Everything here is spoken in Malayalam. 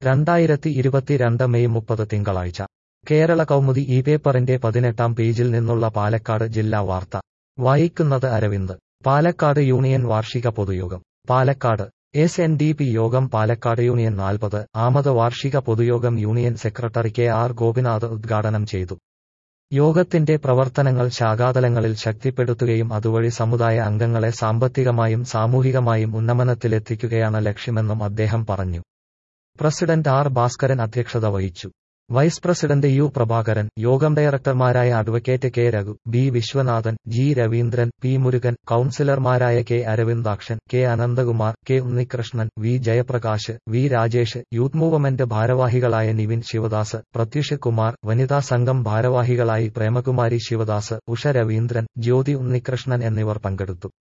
രണ്ടായിരത്തി ഇരുപത്തിരണ്ട് മെയ് മുപ്പത് തിങ്കളാഴ്ച കേരള കൗമുദി ഈ പേപ്പറിന്റെ പതിനെട്ടാം പേജിൽ നിന്നുള്ള പാലക്കാട് ജില്ലാ വാർത്ത വായിക്കുന്നത് അരവിന്ദ് പാലക്കാട് യൂണിയൻ വാർഷിക പൊതുയോഗം Palakkad S N D P യോഗം പാലക്കാട് യൂണിയൻ നാൽപ്പത് ആമത് വാർഷിക പൊതുയോഗം union secretary K R Gopinath ഉദ്ഘാടനം ചെയ്തു യോഗത്തിന്റെ പ്രവർത്തനങ്ങൾ ശാഖാതലങ്ങളിൽ ശക്തിപ്പെടുത്തുകയും അതുവഴി സമുദായ അംഗങ്ങളെ സാമ്പത്തികമായും സാമൂഹികമായും ഉന്നമനത്തിലെത്തിക്കുകയാണ് ലക്ഷ്യമെന്നും അദ്ദേഹം പറഞ്ഞു പ്രസിഡന്റ് ആർ ഭാസ്കരൻ അധ്യക്ഷത വഹിച്ചു വൈസ് പ്രസിഡന്റ് യു പ്രഭാകരൻ യോഗം ഡയറക്ടർമാരായ advocate K Raghu B Viswanathan G Raveendran P Murugan കൌൺസിലർമാരായ K Aravindakshan K Ananthakumar K Unnikrishnan V Jayaprakash V Rajesh youth movement ഭാരവാഹികളായ നിവിൻ ശിവദാസ് പ്രത്യുഷ് കുമാർ വനിതാ സംഘം ഭാരവാഹികളായി പ്രേമകുമാരി ശിവദാസ് ഉഷ രവീന്ദ്രൻ ജ്യോതി ഉണ്ണികൃഷ്ണൻ എന്നിവർ പങ്കെടുത്തു